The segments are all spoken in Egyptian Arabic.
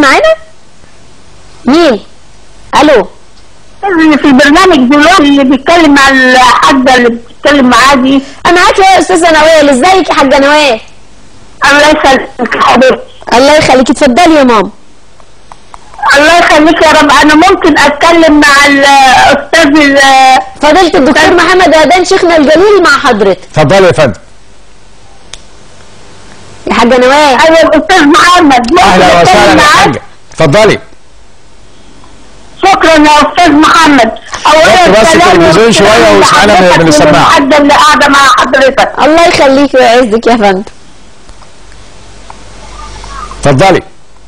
معانا مين الو اللي في البرنامج دلوقتي اللي بيتكلم مع الحاجة اللي بتتكلم معاه دي انا معاك يا استاذه نوال ازيك يا حاجه نوال الله يخليك يا حبيبتي الله يخليكي اتفضلي يا ماما الله يخليك يا رب انا ممكن اتكلم مع الاستاذ ال- فضيله الدكتور محمد هدان شيخنا الجليل مع حضرتك اتفضلي يا فندم يا حاجه نوال ايوه الاستاذ محمد ممكن اهلا أتكلم وسهلا يا معاك؟ حاجه اتفضلي شكرا يا استاذ محمد اولا وطي بس سلام التلفزيون وسلام شوية واسمعنا من- لحضرتك من السماعة. وللمحدة اللي قاعده مع حضرتك الله يخليك ويعزك يا فندم اتفضلي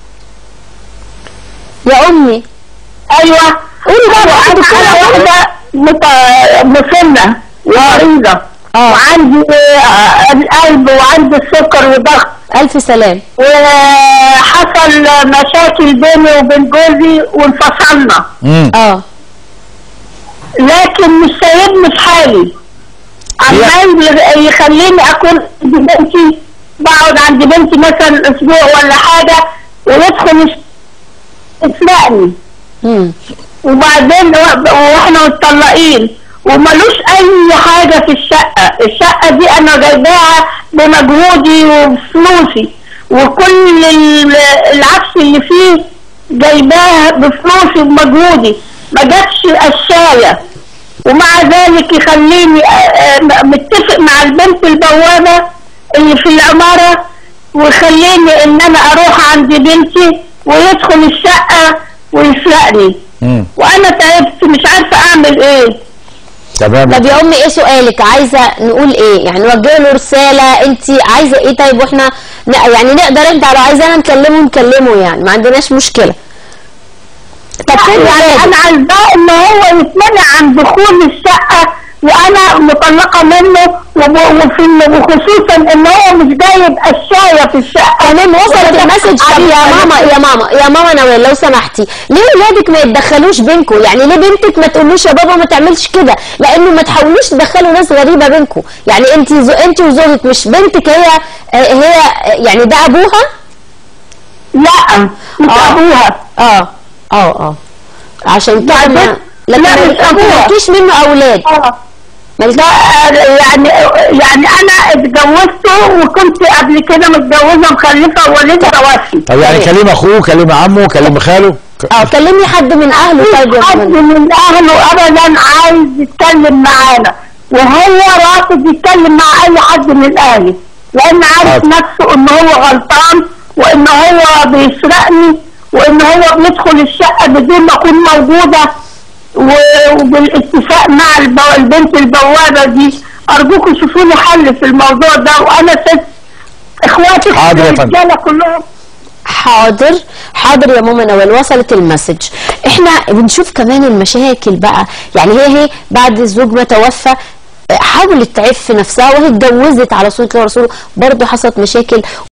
يا امي ايوه قولي بقى أيوة، بقى انا دكتورة أنا واحدة. واحده مت- مسنه ومريضه آه. وعندي آه، القلب وعندي السكر والضغط الف سلام وحصل مشاكل بيني وبين جوزي وانفصلنا امم اه لكن مش سايبني في حالي عمال يخليني اكون عند بنتي بقعد عند بنتي مثلا اسبوع ولا حاجه ويدخل يش- يسرقني امم وبعدين و- واحنا متطلقين وملوش اي حاجه في الشقه الشقه دي انا جايباها بمجهودي وبفلوسي وكل ال- العفش اللي فيه جايباها بفلوسي وبمجهودي ما جابش قشايه ومع ذلك يخليني آه، آه، متفق مع البنت البوابه اللي في العماره ويخليني ان انا اروح عند بنتي ويدخل الشقه ويسرقني امم وانا تعبت مش عارفه اعمل ايه تمام طب يا امي ايه سؤالك عايزه نقول ايه يعني نوجه له رساله انت عايزه ايه طيب واحنا ن- يعني نقدر انت لو عايزانا نكلمه نكلمه يعني ما عندناش مشكله طب فين يعني ولادك؟ انا عايزاه ان هو يتمنع عن دخول الشقه وانا مطلقه منه وب- وفي وخصوصا ان هو مش جايب اشياء في الشقه تمام وصلت المسج طب يا ماما يا ماما يا ماما نوال لو سمحتي ليه ولادك ما يتدخلوش بينكم يعني ليه بنتك ما تقولوش يا بابا ما تعملش كده لانه ما تحاولوش تدخلوا ناس غريبه بينكم يعني انت زو انت وزوجك مش بنتك هي آه، هي آه، يعني ده ابوها لا مش آه. ابوها اه اه اه عشان كده ما بعدين- لكن لا، ما مش أبوها. مالكيش منه اولاد اه مالك- لا يعني يعني انا اتجوزته وكنت قبل كده متجوزه مخلفه ووالدها توفي طب يعني طيب. كلم اخوه كلم عمه كلم خاله ك- اه كلمي حد من اهله طيب يا حد ماما من اهله ابدا عايز يتكلم معانا وهو رافض يتكلم مع اي حد من اهلي لان عارف حاضر. نفسه ان هو غلطان وان هو بيسرقني وان هو بيدخل الشقه بدون ما اكون موجوده و- وبالاتفاق مع البو- البنت البوابه دي ارجوكم شوفوا لي حل في الموضوع ده وانا ست اخواتي حاضر يا فندم. الرجاله كلهم حاضر حاضر يا ماما نوال وصلت المسج احنا بنشوف كمان المشاكل بقى يعني هي هي بعد الزوج ما توفى حاولت تعف نفسها وهي اتجوزت على سنة الله ورسوله برضه حصلت مشاكل